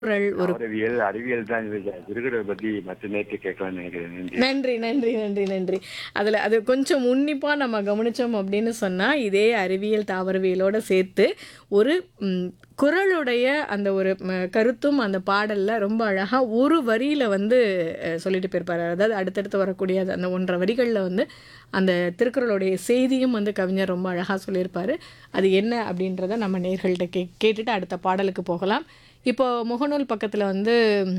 குரல் ஒரு அறிவியல் அறிவியல் தான் இது விருதுகளை பத்தி மற்ற நேற்று கேட்கலாம்னு நினைக்கிறேன் நன்றி நன்றி நன்றி நன்றி நன்றி அதில் அது கொஞ்சம் உன்னிப்பாக நம்ம கவனித்தோம் அப்படின்னு சொன்னால் இதே அறிவியல் தாவரவியலோட சேர்த்து ஒரு ம், குரலுடைய அந்த ஒரு ம, கருத்தும் அந்த பாடலில் ரொம்ப அழகாக ஒரு வரியில் வந்து அஹ், சொல்லிட்டு போயிருப்பார் அதாவது அடுத்தடுத்து வரக்கூடிய அந்த- அந்த ஒன்றரை வரிகளில் வந்து அந்த திருக்குறளுடைய செய்தியும் வந்து கவிஞர் ரொம்ப அழகாக சொல்லியிருப்பார் அது என்ன அப்படின்றத நம்ம நேர்கள்ட்ட கே கேட்டுட்டு அடுத்த பாடலுக்கு போகலாம் இப்போ முகநூல் பக்கத்தில் வந்து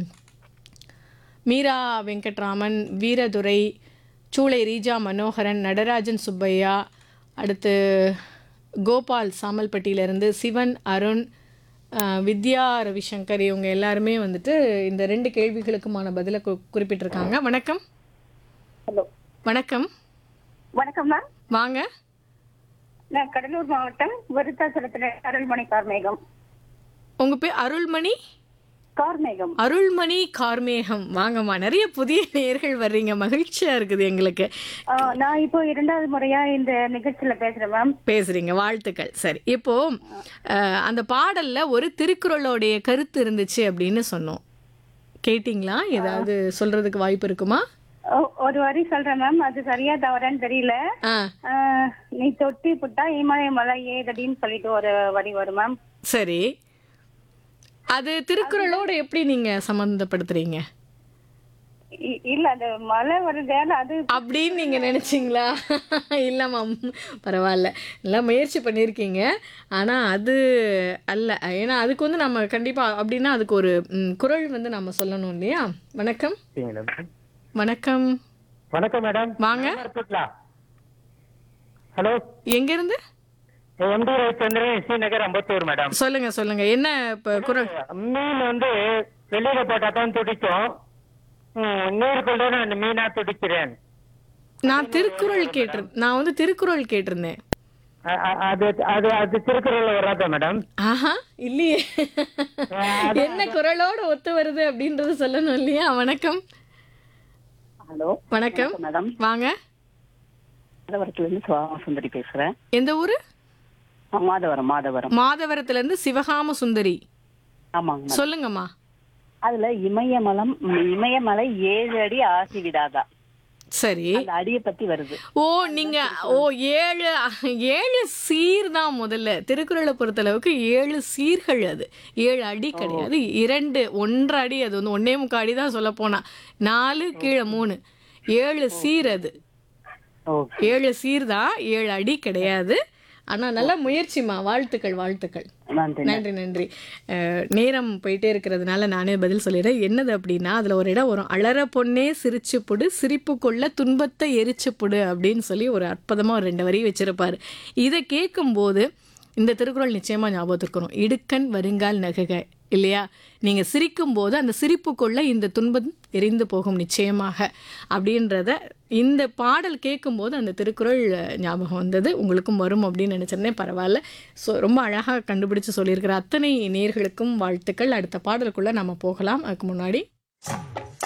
மீரா வெங்கட்ராமன் வீரதுரை சூளை ரீஜா மனோகரன் நடராஜன் சுப்பையா அடுத்து கோபால் சாமல்பட்டியிலேருந்து சிவன் அருண் அஹ், வித்யா ரவிசங்கர் இவங்க எல்லாருமே வந்துட்டு இந்த ரெண்டு கேள்விகளுக்குமான பதிலை கு குறிப்பிட்டிருக்காங்க வணக்கம் ஹலோ வணக்கம் வணக்கம் மேம் வாங்க நான் கடலூர் மாவட்டம் விருத்தாச்சலத்துல அருள்மணி கார்மேகம் உங்கள் பேர் அருள்மணி கார்மேகம் அருள்மணி கார்மேகம் வாங்கம்மா நிறைய புதிய நேர்கள் வர்றீங்க மகிழ்ச்சியாக இருக்குது எங்களுக்கு ஆ, நான் இப்போ இரண்டாவது முறையா இந்த நிகழ்ச்சியில பேசுறேன் மேம் பேசுறீங்க வாழ்த்துக்கள் சரி இப்போ அஹ், அந்த பாடல்ல ஒரு திருக்குறளோடைய கருத்து இருந்துச்சு அப்படின்னு சொன்னோம் கேட்டிங்களா ஏதாவது சொல்றதுக்கு வாய்ப்பு இருக்குமா ஓ, ஒரு வரி சொல்றேன் மேம் அது சரியா தவறான்னு தெரியல ஆ ஆ, நீ தொட்டி புட்டா இமய மலை ஏதடின்னு சொல்லிட்டு ஒரு வரி வரும் மேம் சரி அது திருக்குறளோட எப்படி நீங்க சம்மந்தப்படுத்துறீங்க இ- இல்ல அது மலை வருதால அது அப்படின்னு நீங்க நினைச்சீங்களா இல்லம்மா பரவாயில்ல எல்லாம் முயற்சி பண்ணியிருக்கீங்க ஆனா அது அல்ல ஏன்னா அதுக்கு வந்து நம்ம கண்டிப்பா அப்படின்னா அதுக்கு ஒரு ம், குறள் வந்து நம்ம சொல்லணும் இல்லையா வணக்கம் வணக்கம் வணக்கம் மேடம் வாங்க ஹலோ எங்க இருந்து எம்டி ரவிச்சந்திரன் ஸ்ரீநகர் அம்பத்தூர் மேடம் சொல்லுங்க சொல்லுங்க என்ன இப்ப குரல் மீன் வந்து வெளியில போட்டா தான் துடிக்கும் ம், நீருக்குள்ள நான் மீனா துடிக்கிறேன் நான் திருக்குறள் கேட்டிரு நான் வந்து திருக்குறள் கேட்டிருந்தேன் அ- அ- அது அது அது திருக்குறள்ல வராதா மேடம் ஆஹா இல்லையே என்ன குரலோட ஒத்து வருது அப்படின்றது சொல்லணும் இல்லையா வணக்கம் ஹலோ வணக்கம் மேடம் வாங்க மாதவரத்துல இருந்து சுந்தரி பேசுறேன் எந்த ஊரு மாதவரம் மாதவரம் மாதவரத்துல இருந்து சிவகாம சுந்தரி ஆமாங்க சொல்லுங்கம்மா அதுல இமயமலம் இமயமலை ஏழு அடி ஆசி விடாதா சரி அந்த அடியை பத்தி வருது ஓ நீங்க ஓ ஏழு ஏழு சீர் தான் முதல்ல திருக்குறளை பொறுத்தளவுக்கு ஏழு சீர்கள் அது ஏழு அடி கிடையாது இரண்டு ஒன்றரை அடி அது வந்து ஒன்னே முக்கால் அடி தான் சொல்ல போனா நாலு கீழே மூணு ஏழு சீர் அது ஓகே ஏழு சீர் தான் ஏழு அடி கிடையாது ஆனா நல்ல முயற்சிமா வாழ்த்துக்கள் வாழ்த்துக்கள் நன்றி நன்றி நன்றி அஹ், நேரம் போயிட்டே இருக்கிறதுனால நானே பதில் சொல்லிடுறேன் என்னது அப்படின்னா அதில் ஒரு இடம் வரும் அலற பொண்ணே சிரிச்சு புடு சிரிப்பு கொள்ள துன்பத்தை எரிச்சு புடு அப்படின்னு சொல்லி ஒரு அற்புதமாக ஒரு ரெண்டு வரி வச்சிருப்பாரு இதை கேட்கும்போது இந்த திருக்குறள் நிச்சயமாக ஞாபகத்து இருக்கணும் இடுக்கண் வருங்கால் நகுக இல்லையா நீங்கள் சிரிக்கும்போது அந்த சிரிப்புக்குள்ள இந்த துன்பம் எரிந்து போகும் நிச்சயமாக அப்படின்றத இந்த பாடல் கேட்கும்போது அந்த திருக்குறள் அஹ், ஞாபகம் வந்தது உங்களுக்கும் வரும் அப்படின்னு நினச்சிருந்தேன் பரவாயில்ல ஸோ ரொம்ப அழகாக கண்டுபிடிச்சு சொல்லியிருக்கிற அத்தனை நேர்களுக்கும் வாழ்த்துக்கள் அடுத்த பாடலுக்குள்ளே நம்ம போகலாம் அதுக்கு முன்னாடி